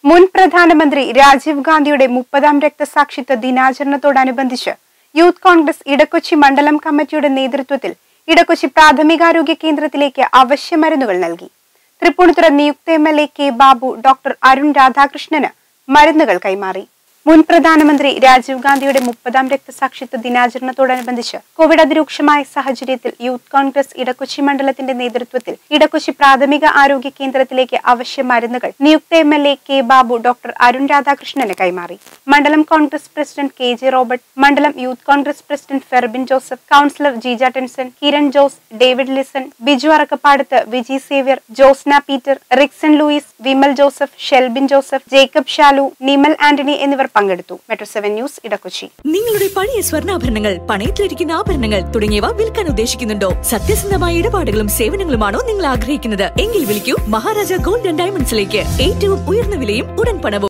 മുൻ പ്രധാനമന്ത്രി രാജീവ് ഗാന്ധിയുടെ മുപ്പതാം രക്തസാക്ഷിത്വ ദിനാചരണത്തോടനുബന്ധിച്ച് യൂത്ത് കോൺഗ്രസ് ഇടക്കൊച്ചി മണ്ഡലം കമ്മിറ്റിയുടെ നേതൃത്വത്തിൽ ഇടക്കൊച്ചി പ്രാഥമികാരോഗ്യ കേന്ദ്രത്തിലേക്ക് അവശ്യ മരുന്നുകൾ നൽകി തൃപ്പൂണിത്തുറ നിയുക്ത M L A K Babu doctor Arun രാധാകൃഷ്ണന് മരുന്നുകൾ കൈമാറി മുൻ പ്രധാനമന്ത്രി രാജീവ് ഗാന്ധിയുടെ മുപ്പതാം രക്തസാക്ഷിത്വ ദിനാചരണത്തോടനുബന്ധിച്ച് കോവിഡ് അതിരൂക്ഷമായ സാഹചര്യത്തിൽ യൂത്ത് കോൺഗ്രസ് ഇടക്കൊച്ചി മണ്ഡലത്തിന്റെ നേതൃത്വത്തിൽ ഇടക്കൊച്ചി പ്രാഥമിക ആരോഗ്യ കേന്ദ്രത്തിലേക്ക് അവശ്യ മരുന്നുകൾ നിയുക്ത M L A K Babu doctor Arun രാധാകൃഷ്ണന് കൈമാറി മണ്ഡലം Congress president K J Robert മണ്ഡലം youth Congress president Ferbin Joseph councillor Jeeja Tenson Kiran Jose David Lisson Biju Arakkapadath Viji Xavier Josna Peter Rixon Louis Vimal Joseph Shelbin Joseph Jacob Shalu Nimal Antony എന്നിവർ പങ്കെടുത്തു മെട്രോ സെവൻ ന്യൂസ് ഇടക്കൊച്ചി നിങ്ങളുടെ പഴയ സ്വർണ്ണാഭരണങ്ങൾ പണയത്തിലിരിക്കുന്ന ആഭരണങ്ങൾ തുടങ്ങിയവ വിൽക്കാൻ ഉദ്ദേശിക്കുന്നുണ്ടോ സത്യസന്ധമായ ഇടപാടുകളും സേവനങ്ങളുമാണോ നിങ്ങൾ ആഗ്രഹിക്കുന്നത് എങ്കിൽ വിളിക്കൂ മഹാരാജ ഗോൾഡ് ആൻഡ് ഡയമണ്ട്സിലേക്ക് ഏറ്റവും ഉയർന്ന വിലയും ഉടൻ പണവും